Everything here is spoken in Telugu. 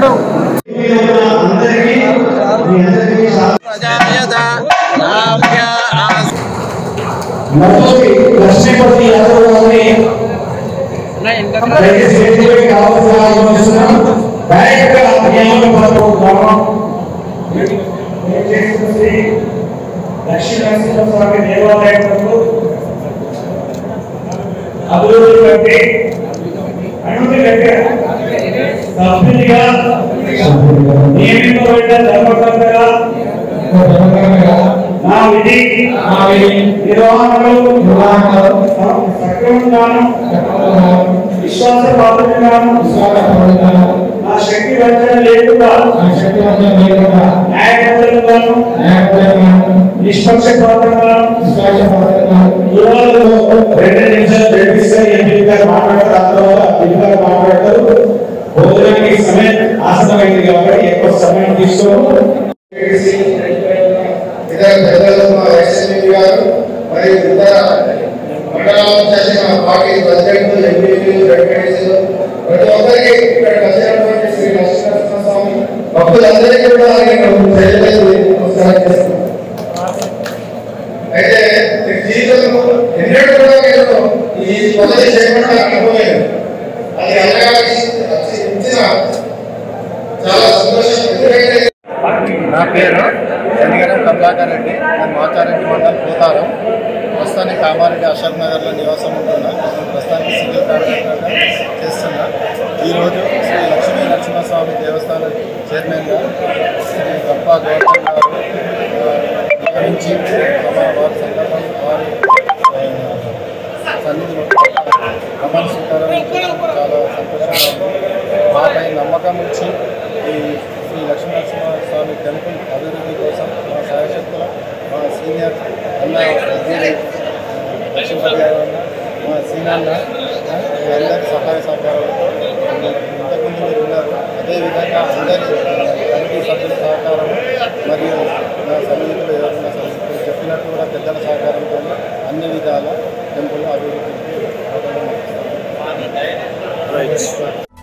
ఇప్పుడు అందరికీ మీ అందరికీ ప్రజాయత నాభ్య ఆస్ మొదటి లక్ష్మీపతి యాదవ్ గారిని దయచేసి వేదికపైకి రావాల్సిందిగా ఆహ్వానిస్తున్నాం. డైరెక్ట్ గా నియామక పత్రం గ్రామం దయచేసి శ్రీ లక్ష్మీ నరసింహస్వామి దేవాలయంలో అభివృద్ధి కట్టి అనుమతి కట్టారు సభ్యునిగా నియమింపబడిన ధర్మకర్తగా నా విధి నిర్వహణలు సక్రమంగాను విశ్వాసపాత్రంగాను నా శక్తి వంచన లేకుండా న్యాయబద్ధంగాను నిష్పక్షపాతంగాను వివరాలు రెండు నిమిషాలు ప్రకటిస్తే ఎంపీ గారు మాట్లాడతారు ఆ తర్వాత ఎంపీ గారు మాట్లాడతారు భోజనానికి సమయం ఆసనమైంది కాబట్టి ఎక్కువ సమయం తీసుకోము ఇతర పెద్దలు మా ఎస్ఎంపీ గారు మరియు ఇతర మండలాలకు చేసిన పార్టీ ప్రెసిడెంట్ ఎంపీలు డెప్యూటీలు ప్రతి ఒక్కరికి ఇక్కడ వచ్చినటువంటి శ్రీ లక్ష్మీనరసింహ స్వామి భక్తులందరికీ కూడా నేను ప్రజలకు నమస్కారం చేస్తున్నాను అయితే ఈ జీవితంలో ఎన్నడూ కూడా నేను ఈ పదవి చేయకుండా అనుకోలేదు అది అందరికీ ఇచ్చిన చాలా సంతోషం ఎందుకంటే నా పేరు చండిగరం కమలాకర్ రెడ్డి నేను మాచారెడ్డి మండలం పోతారం ప్రస్తుతానికి కామారెడ్డి అశోక్ నగర్లో నివాసం ఉంటున్నా నేను ప్రస్తుతానికి సివిల్ కార్పొరేటర్గా చేస్తున్నా ఈరోజు శ్రీ లక్ష్మీ నరసింహస్వామి దేవస్థానం చైర్మన్గా శ్రీ గప్ప గౌతమ్ గారు ఆ, నియమించి తమ వారి సందర్భం వారి ఆ, సన్నిధిలో ప్రమాణ స్వీకారం చాలా సంతోషంగా ఉంది మాపై నమ్మకం ఇచ్చి ఈ శ్రీ లక్ష్మీనరసింహస్వామి టెంపుల్ అభివృద్ధి కోసం మా సహాయశక్తుల మా సీనియర్ అన్న వడ్డీరి లక్ష్మీపతి గారు అన్న మా సీనన్న ఆ, వీళ్ళందరి సహాయ సహకారాలతో ఇంతకుముందు మీరు ఉన్నారు అదేవిధంగా అందరి కమిటీ సభ్యుల సహకారం మరియు నా సన్నిహితులు ఎవరైనా సన్నిహితులు చెప్పినట్టు కూడా పెద్దల సహకారంతో అన్ని విధాల టెంపుల్ అభివృద్ధికి అవకాశం